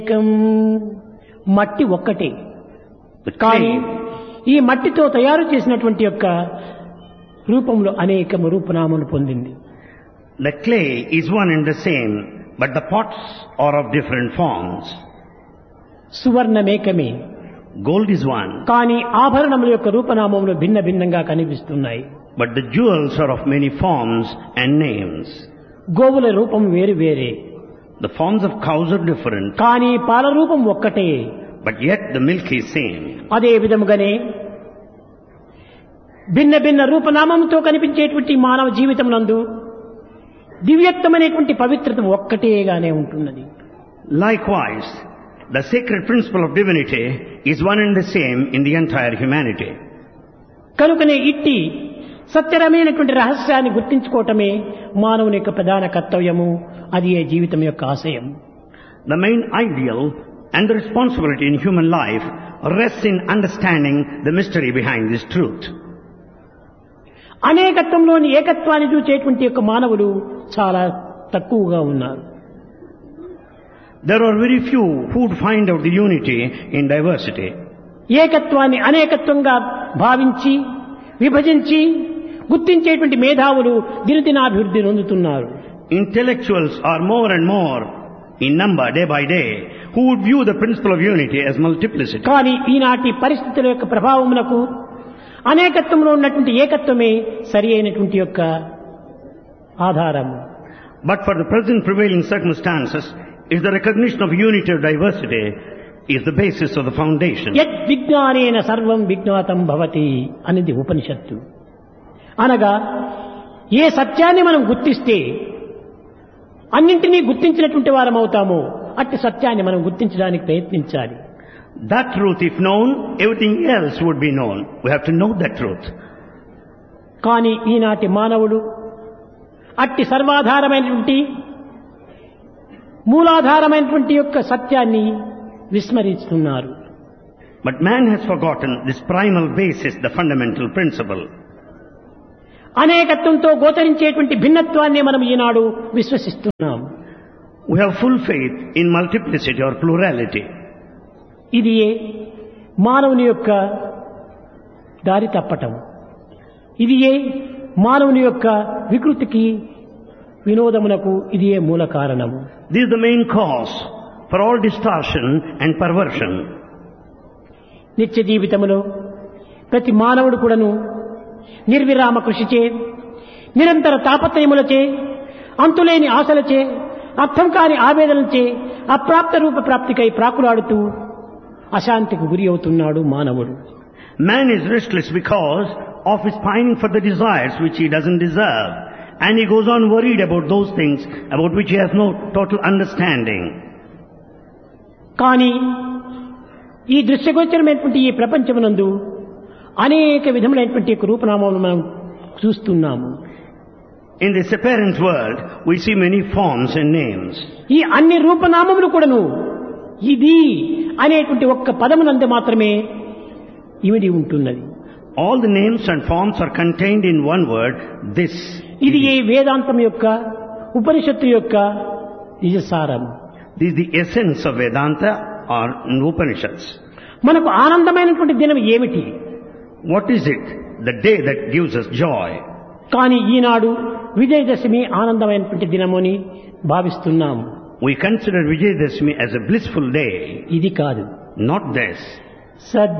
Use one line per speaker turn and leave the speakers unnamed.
ఏకం మట్టి ఒక్కటే
The
కానీ
clay,
ఈ మట్టితో తయారు చేసినటువంటి యొక్క రూపంలో అనేకము రూపనామను పొందింది
the clay is one and the same, but the pots are of different forms.
సువర్ణమేకమే
Gold is one,
కానీ ఆభరణముల యొక్క రూపనామములు భిన్న భిన్నంగా కనిపిస్తున్నాయి
but the jewels are of many forms and names.
గోవుల రూపం వేరు వేరే
The forms of cows are different,
కానీ పాల రూపం ఒక్కటే
but yet the milk is same.
అదే విధముగానే భిన్న భిన్న రూపనామంతో కనిపించేటువంటి మానవ జీవితం నందు దివ్యత్వమైనటువంటి పవిత్రత ఒక్కటేగానే ఉంటున్నది
Likewise, the sacred principle of divinity is one and the same in the entire humanity.
కనుకనే ఇట్టి సత్యరమైనటువంటి రహస్యాన్ని గుర్తించుకోవటమే మానవుని యొక్క ప్రధాన కర్తవ్యము అది ఏ జీవితం యొక్క ఆశయం
The main ideal and the responsibility in human life rests in understanding the mystery behind this truth.
అనేకత్వంలోని ఏకత్వాన్ని చూచేటువంటి యొక్క మానవులు చాలా తక్కువగా ఉన్నారు
There are very few who would find out the unity in diversity.
ఏకత్వాన్ని అనేకత్వంగా భావించి విభజించి గుర్తించేటువంటి మేధావులు దినదినాభివృద్ధి నొందుతున్నారు
Intellectuals are more and more in number day by day who would view the principle of unity as multiplicity.
కానీ ఈనాటి పరిస్థితుల యొక్క ప్రభావమునకు అనేకత్వంలో ఉన్నటువంటి ఏకత్వమే సరి అయినటువంటి యొక్క ఆధారము
But for the present prevailing circumstances, is the recognition of unity or diversity is the basis of the foundation.
యత్ విజ్ఞానేన సర్వం విజ్ఞాతం భవతి అనేది ఉపనిషత్తు అనగా ఏ సత్యాన్ని మనం గుర్తిస్తే అన్నింటినీ గుర్తించినటువంటి వారం అవుతామో అట్టి సత్యాన్ని మనం గుర్తించడానికి ప్రయత్నించాలి
That truth, if known, everything else would be known. We have to know that truth.
కానీ ఈనాటి మానవుడు అట్టి సర్వాధారమైనటువంటి మూలాధారమైనటువంటి యొక్క సత్యాన్ని విస్మరిస్తున్నారు
But man has forgotten this primal basis, the fundamental principle.
అనేకత్వంతో గోచరించేటువంటి భిన్నత్వాన్ని మనం ఈనాడు విశ్వసిస్తున్నాం
We have full faith in multiplicity or plurality.
ఇది ఏ మానవుని యొక్క దారి తప్పటం ఇది ఏ మానవుని యొక్క వికృతికి వినోదమునకు ఇది ఏ మూల కారణము
This is the main cause for all distortion and perversion.
నిత్య జీవితములో ప్రతి మానవుడు కూడాను నిర్విరామ కృషిచే నిరంతర తాపత్రయములచే అంతులేని ఆశలచే అర్థం కాని ఆవేదనలచే అప్రాప్త రూప ప్రాప్తికై ప్రాకులాడుతూ అశాంతికి గురి అవుతున్నాడు మానవుడు
Man is restless because of his pining for the desires which he doesn't deserve. And he goes on worried about those things about which he has no total understanding.
కానీ ఈ దృశ్యగోచరమైనటువంటి ఈ ప్రపంచమునందు అనేక విధములైనటువంటి యొక్క రూపనామాలను మనం చూస్తున్నాము
In this apparent world, we see many forms and names.
ఈ అన్ని రూపనామములు కూడాను ఇది అనేటువంటి ఒక్క పదమునందు మాత్రమే ఇమిడి ఉంటున్నది
All the names and forms are contained in one word, this.
ఇది ఈ వేదాంతం యొక్క ఉపనిషత్తు యొక్క నిజసారం
This is the essence of Vedanta or Upanishads.
మనకు ఆనందమైనటువంటి దినం ఏమిటి
What is it? The day that gives us joy.
కానీ ఈనాడు విజయదశమి ఆనందమైనటువంటి దినమని భావిస్తున్నాము
We consider Vijayadashmi as a blissful day.
ఇది కాదు
Not this.
సద్